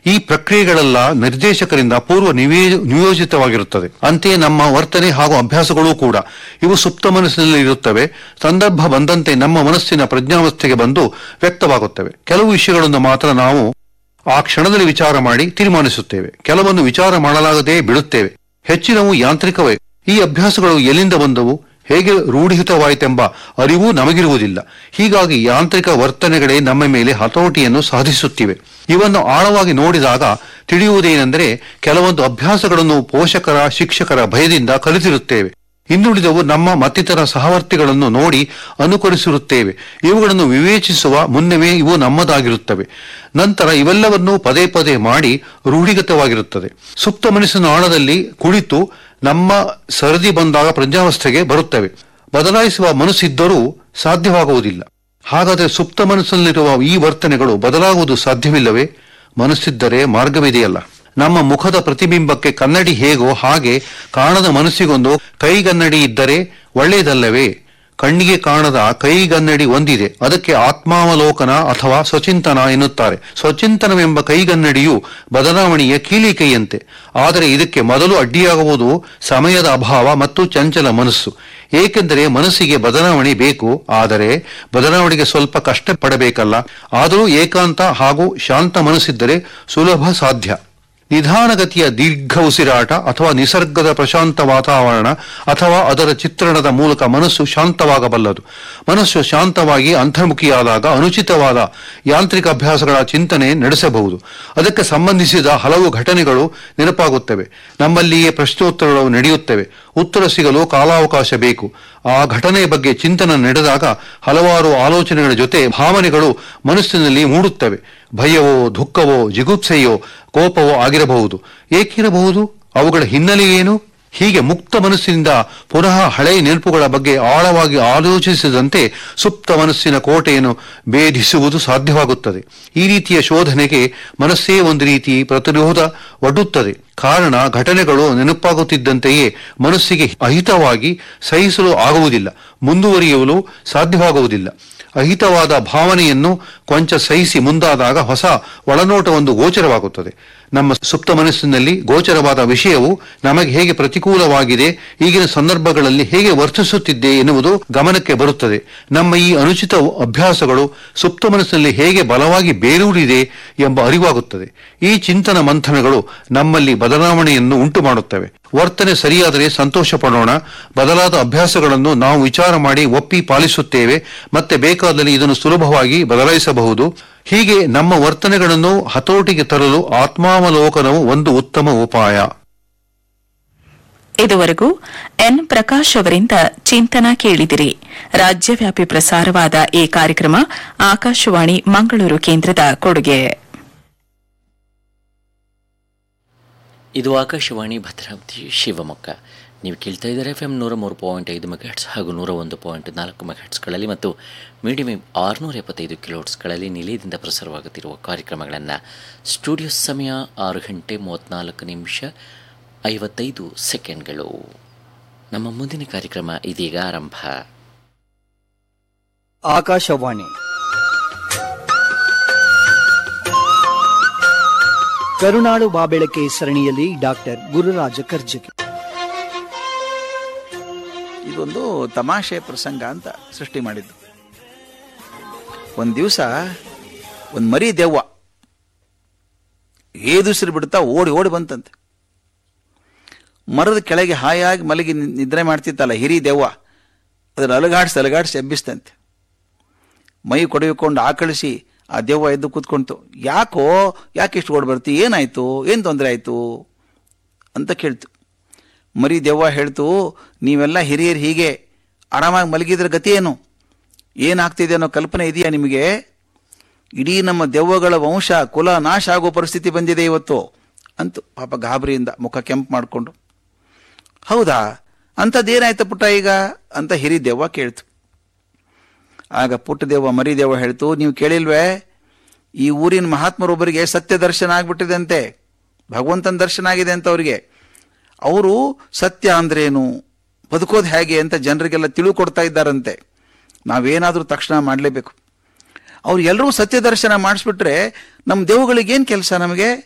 ಈ ಪ್ರಕ್ರಿಯೆಗಳೆಲ್ಲ ನಿರ್ದೇಶಕರಿಂದ ಪೂರ್ವ ನಿವೇ- ನಿಯೋಜಿತವಾಗಿರುತ್ತದೆ ಅಂತೆಯೇ ನಮ್ಮ ವರ್ತನೆ ಹಾಗೂ ಅಭ್ಯಾಸಗಳೂ ಕೂಡ ಇವು ಸುಪ್ತ ಮನಸ್ಸಿನಲ್ಲಿ ಇರುತ್ತವೆ ಸಂದರ್ಭ ಬಂದಂತೆ ನಮ್ಮ ಮನಸ್ಸಿನ ಪ್ರಜ್ಞಾವಸ್ಥೆಗೆ ಬಂದು ವ್ಯಕ್ತವಾಗುತ್ತವೆ ಕೆಲವು ವಿಷಯಗಳನ್ನು ಮಾತ್ರ ನಾವು ಆ ಕ್ಷಣದಲ್ಲಿ ವಿಚಾರ ಮಾಡಿ ತೀರ್ಮಾನಿಸುತ್ತೇವೆ ಕೆಲವನ್ನು ವಿಚಾರ ಮಾಡಲಾಗದೇ ಬಿಡುತ್ತೇವೆ ಹೆಚ್ಚಿನವು ಯಾಂತ್ರಿಕವೇ ಈ ಅಭ್ಯಾಸಗಳು ಎಲ್ಲಿಂದ ಬಂದವು ಹೇಗೆ ರೂಢಿತವಾಯಿತೆಂಬ ಅರಿವು ನಮಗಿರುವುದಿಲ್ಲ ಹೀಗಾಗಿ ಯಾಂತ್ರಿಕ ವರ್ತನೆಗಳೇ ನಮ್ಮ ಮೇಲೆ ಹತೋಟಿಯನ್ನು ಸಾಧಿಸುತ್ತಿವೆ ಇವನ್ನು ಆಳವಾಗಿ ನೋಡಿದಾಗ ತಿಳಿಯುವುದೇನೆಂದರೆ ಕೆಲವೊಂದು ಅಭ್ಯಾಸಗಳನ್ನು ಪೋಷಕರ ಶಿಕ್ಷಕರ ಭಯದಿಂದ ಕಲಿತಿರುತ್ತೇವೆ ಇನ್ನುಳಿದವು ನಮ್ಮ ಮತ್ತಿತರ ಸಹವರ್ತಿಗಳನ್ನು ನೋಡಿ ಅನುಕರಿಸಿರುತ್ತೇವೆ ಇವುಗಳನ್ನು ವಿವೇಚಿಸುವ ಮುನ್ನವೇ ಇವು ನಮ್ಮದಾಗಿರುತ್ತವೆ ನಂತರ ಇವೆಲ್ಲವನ್ನೂ ಪದೇ ಪದೇ ಮಾಡಿ ರೂಢಿಗತವಾಗಿರುತ್ತದೆ ಸುಪ್ತ ಮನಸ್ಸಿನ ಆಳದಲ್ಲಿ ಕುಳಿತು ನಮ್ಮ ಸರದಿ ಬಂದಾಗ ಪ್ರಜ್ಞಾವಸ್ಥೆಗೆ ಬರುತ್ತವೆ ಬದಲಾಯಿಸುವ ಮನಸ್ಸಿದ್ದರೂ ಸಾಧ್ಯವಾಗುವುದಿಲ್ಲ ಹಾಗಾದರೆ ಸುಪ್ತ ಮನಸ್ಸಿನಲ್ಲಿರುವ ಈ ವರ್ತನೆಗಳು ಬದಲಾಗುವುದು ಸಾಧ್ಯವಿಲ್ಲವೇ ಮನಸ್ಸಿದ್ದರೆ ಮಾರ್ಗವಿದೆಯಲ್ಲ ನಮ್ಮ ಮುಖದ ಪ್ರತಿಬಿಂಬಕ್ಕೆ ಕನ್ನಡಿ ಹೇಗೋ ಹಾಗೆ ಕಾಣದ ಮನಸ್ಸಿಗೊಂದು ಕೈಗನ್ನಡಿ ಇದ್ದರೆ ಒಳ್ಳೆಯದಲ್ಲವೇ ಕಣ್ಣಿಗೆ ಕಾಣದ ಕೈಗನ್ನಡಿ ಒಂದಿದೆ ಅದಕ್ಕೆ ಆತ್ಮಾವಲೋಕನ ಅಥವಾ ಸ್ವಚಿಂತನ ಎನ್ನುತ್ತಾರೆ ಸ್ವಚಿಂತನವೆಂಬ ಕೈಗನ್ನಡಿಯು ಬದಲಾವಣೆಯ ಕೀಲಿಕೈಯಂತೆ ಆದರೆ ಇದಕ್ಕೆ ಮೊದಲು ಅಡ್ಡಿಯಾಗುವುದು ಸಮಯದ ಅಭಾವ ಮತ್ತು ಚಂಚಲ ಮನಸ್ಸು ಏಕೆಂದರೆ ಮನಸ್ಸಿಗೆ ಬದಲಾವಣೆ ಬೇಕು ಆದರೆ ಬದಲಾವಣೆಗೆ ಸ್ವಲ್ಪ ಕಷ್ಟ ಪಡಬೇಕಲ್ಲ ಆದರೂ ಏಕಾಂತ ಹಾಗೂ ಶಾಂತ ಮನಸ್ಸಿದ್ದರೆ ಸುಲಭ ಸಾಧ್ಯ ನಿಧಾನಗತಿಯ ದೀರ್ಘ ಉಸಿರಾಟ ಅಥವಾ ನಿಸರ್ಗದ ಪ್ರಶಾಂತ ವಾತಾವರಣ ಅಥವಾ ಅದರ ಚಿತ್ರಣದ ಮೂಲಕ ಮನಸ್ಸು ಶಾಂತವಾಗಬಲ್ಲದು ಮನಸ್ಸು ಶಾಂತವಾಗಿ ಅಂತರ್ಮುಖಿಯಾದಾಗ ಅನುಚಿತವಾದ ಯಾಂತ್ರಿಕ ಅಭ್ಯಾಸಗಳ ಚಿಂತನೆ ನಡೆಸಬಹುದು ಅದಕ್ಕೆ ಸಂಬಂಧಿಸಿದ ಹಲವು ಘಟನೆಗಳು ನೆನಪಾಗುತ್ತವೆ ನಮ್ಮಲ್ಲಿಯೇ ಪ್ರಶ್ನೋತ್ತರಗಳು ನಡೆಯುತ್ತವೆ ಉತ್ತರ ಸಿಗಲು ಕಾಲಾವಕಾಶ ಬೇಕು ಆ ಘಟನೆಯ ಬಗ್ಗೆ ಚಿಂತನೆ ನಡೆದಾಗ ಹಲವಾರು ಆಲೋಚನೆಗಳ ಜೊತೆ ಭಾವನೆಗಳು ಮನಸ್ಸಿನಲ್ಲಿ ಮೂಡುತ್ತವೆ ಭಯವೋ ದುಃಖವೋ ಜಿಗುಪ್ಸೆಯೋ ಕೋಪವೋ ಆಗಿರಬಹುದು ಏಕಿರಬಹುದು ಅವುಗಳ ಹಿನ್ನೆಲೆ ಏನು ಹೀಗೆ ಮುಕ್ತ ಮನಸ್ಸಿನಿಂದ ಪುನಃ ಹಳೆಯ ನೆನಪುಗಳ ಬಗ್ಗೆ ಆಳವಾಗಿ ಆಲೋಚಿಸಿದಂತೆ ಸುಪ್ತ ಮನಸ್ಸಿನ ಕೋಟೆಯನ್ನು ಭೇದಿಸುವುದು ಸಾಧ್ಯವಾಗುತ್ತದೆ ಈ ರೀತಿಯ ಶೋಧನೆಗೆ ಮನಸ್ಸೇ ಒಂದು ರೀತಿ ಪ್ರತಿರೋಧ ಒಡ್ಡುತ್ತದೆ ಕಾರಣ ಘಟನೆಗಳು ನೆನಪಾಗುತ್ತಿದ್ದಂತೆಯೇ ಮನಸ್ಸಿಗೆ ಅಹಿತವಾಗಿ ಸಹಿಸಲು ಆಗುವುದಿಲ್ಲ ಮುಂದುವರಿಯಲು ಸಾಧ್ಯವಾಗುವುದಿಲ್ಲ ಅಹಿತವಾದ ಭಾವನೆಯನ್ನು ಕೊಂಚ ಸಹಿಸಿ ಮುಂದಾದಾಗ ಹೊಸ ಒಳನೋಟವೊಂದು ಗೋಚರವಾಗುತ್ತದೆ ನಮ್ಮ ಸುಪ್ತ ಮನಸ್ಸಿನಲ್ಲಿ ಗೋಚರವಾದ ವಿಷಯವು ನಮಗೆ ಹೇಗೆ ಪ್ರತಿಕೂಲವಾಗಿದೆ ಈಗಿನ ಸಂದರ್ಭಗಳಲ್ಲಿ ಹೇಗೆ ವರ್ತಿಸುತ್ತಿದ್ದೆ ಎನ್ನುವುದು ಗಮನಕ್ಕೆ ಬರುತ್ತದೆ ನಮ್ಮ ಈ ಅನುಚಿತ ಅಭ್ಯಾಸಗಳು ಸುಪ್ತ ಮನಸ್ಸಿನಲ್ಲಿ ಹೇಗೆ ಬಲವಾಗಿ ಬೇರೂರಿದೆ ಎಂಬ ಅರಿವಾಗುತ್ತದೆ ಈ ಚಿಂತನ ಮಂಥನಗಳು ನಮ್ಮಲ್ಲಿ ಬದಲಾವಣೆಯನ್ನು ಉಂಟು ಮಾಡುತ್ತವೆ ವರ್ತನೆ ಸರಿಯಾದರೆ ಸಂತೋಷ ಪಡೋಣ ಬದಲಾದ ಅಭ್ಯಾಸಗಳನ್ನು ನಾವು ವಿಚಾರ ಮಾಡಿ ಒಪ್ಪಿ ಪಾಲಿಸುತ್ತೇವೆ ಮತ್ತೆ ಬೇಕಾದಲ್ಲಿ ಇದನ್ನು ಸುಲಭವಾಗಿ ಬದಲಾಯಿಸಬಹುದು ಹೀಗೆ ನಮ್ಮ ವರ್ತನೆಗಳನ್ನು ಹತೋಟಿಗೆ ತರಲು ಆತ್ಮಾವಲೋಕನವು ಒಂದು ಉತ್ತಮ ಉಪಾಯ ಇದುವರೆಗೂ ಎನ್ ಪ್ರಕಾಶ್ ಅವರಿಂದ ಚಿಂತನ ಕೇಳಿದಿರಿ ರಾಜ್ಯವ್ಯಾಪಿ ಪ್ರಸಾರವಾದ ಈ ಕಾರ್ಯಕ್ರಮ ಆಕಾಶವಾಣಿ ಮಂಗಳೂರು ಕೇಂದ್ರದ ಕೊಡುಗೆ ಇದು ಆಕಾಶವಾಣಿ ಭದ್ರಾವತಿ ಶಿವಮೊಗ್ಗ ನೀವು ಕೇಳ್ತಾ ಇದ್ದಾರೆ ಎಫ್ ಎಮ್ ನೂರ ಮೂರು ಪಾಯಿಂಟ್ ಐದು ಮೆಗಾಟ್ಸ್ ಹಾಗೂ ನೂರ ಒಂದು ಪಾಯಿಂಟ್ ನಾಲ್ಕು ಮೆಗಾಟ್ಸ್ಗಳಲ್ಲಿ ಮತ್ತು ಮೀಡಿಯಂ ವೇವ್ ಆರುನೂರ ಎಪ್ಪತ್ತೈದು ಕಿಲೋಟ್ಸ್ಗಳಲ್ಲಿ ನಿಲಯದಿಂದ ಪ್ರಸಾರವಾಗುತ್ತಿರುವ ಕಾರ್ಯಕ್ರಮಗಳನ್ನು ಸ್ಟುಡಿಯೋ ಸಮಯ ಆರು ಗಂಟೆ ಮೂವತ್ತ್ನಾಲ್ಕು ನಿಮಿಷ ಐವತ್ತೈದು ಸೆಕೆಂಡ್ಗಳು ನಮ್ಮ ಮುಂದಿನ ಕಾರ್ಯಕ್ರಮ ಇದೀಗ ಆರಂಭ ಆಕಾಶವಾಣಿ ಕರುನಾಡು ಬಾಬೆಳಕೆ ಸರಣಿಯಲ್ಲಿ ಡಾಕ್ಟರ್ ಗುರುರಾಜ ಕರ್ಜಗಿ ಇದೊಂದು ತಮಾಷೆ ಪ್ರಸಂಗ ಅಂತ ಸೃಷ್ಟಿ ಮಾಡಿದ್ದು ಒಂದು ದಿವಸ ಒಂದು ಮರಿ ದೆವ್ವ ಏದುಸಿರು ಬಿಡ್ತಾ ಓಡಿ ಓಡಿ ಬಂತಂತೆ ಮರದ ಕೆಳಗೆ ಹಾಯಾಗಿ ಮಲಗಿ ನಿ- ನಿದ್ರೆ ಮಾಡ್ತಿತ್ತಲ್ಲ ಹಿರಿ ದೆವ್ವ ಅದನ್ನು ಅಲಗಾಡಿಸಿ ಅಲಗಾಡಿಸಿ ಎಬ್ಬಿಸ್ತಂತೆ ಮೈ ಕೊಡವಿಕೊಂಡು ಆಕಳಿಸಿ ಆ ದೆವ್ವ ಎದ್ದು ಕೂತ್ಕೊಂತು ಯಾಕೋ ಯಾಕೆ ಇಷ್ಟು ಓಡಿ ಬರ್ತಿ ಏನಾಯ್ತು ಏನು ತೊಂದರೆ ಆಯ್ತು ಅಂತ ಕೇಳ್ತು ಮರಿ ದೆವ್ವ ಹೇಳ್ತು ನೀವೆಲ್ಲ ಹಿರಿಯರು ಹೀಗೆ ಆರಾಮಾಗಿ ಮಲಗಿದ್ರೆ ಗತಿ ಏನು ಏನಾಗ್ತಿದೆ ಅನ್ನೋ ಕಲ್ಪನೆ ಇದೆಯಾ ನಿಮಗೆ ಇಡೀ ನಮ್ಮ ದೆವ್ವಗಳ ವಂಶ ಕುಲ ನಾಶ ಆಗೋ ಪರಿಸ್ಥಿತಿ ಬಂದಿದೆ ಇವತ್ತು ಅಂತು ಪಾಪ ಗಾಬರಿಯಿಂದ ಮುಖ ಕೆಂಪು ಮಾಡಿಕೊಂಡು ಹೌದಾ ಅಂಥದ್ದೇನಾಯ್ತು ಪುಟ್ಟ ಈಗ ಅಂತ ಹಿರಿ ದೆವ್ವ ಕೇಳ್ತು ಆಗ ಪುಟ್ಟ ದೆವ್ವ ಮರಿ ದೆವ್ವ ಹೇಳ್ತು ನೀವು ಕೇಳಿಲ್ವೇ ಈ ಊರಿನ ಮಹಾತ್ಮರೊಬ್ಬರಿಗೆ ಸತ್ಯ ದರ್ಶನ ಆಗ್ಬಿಟ್ಟಿದೆ ಭಗವಂತನ ದರ್ಶನ ಆಗಿದೆ ಅಂತ ಅವರಿಗೆ ಅವರು ಸತ್ಯ ಅಂದ್ರೇನು ಬದುಕೋದು ಹೇಗೆ ಅಂತ ಜನರಿಗೆಲ್ಲ ತಿಳುಕೊಡ್ತಾ ಇದ್ದಾರಂತೆ ನಾವೇನಾದರೂ ತಕ್ಷಣ ಮಾಡಲೇಬೇಕು ಅವ್ರು ಎಲ್ಲರೂ ಸತ್ಯ ದರ್ಶನ ಮಾಡಿಸ್ಬಿಟ್ರೆ ನಮ್ಮ ದೇವುಗಳಿಗೇನು ಕೆಲಸ ನಮಗೆ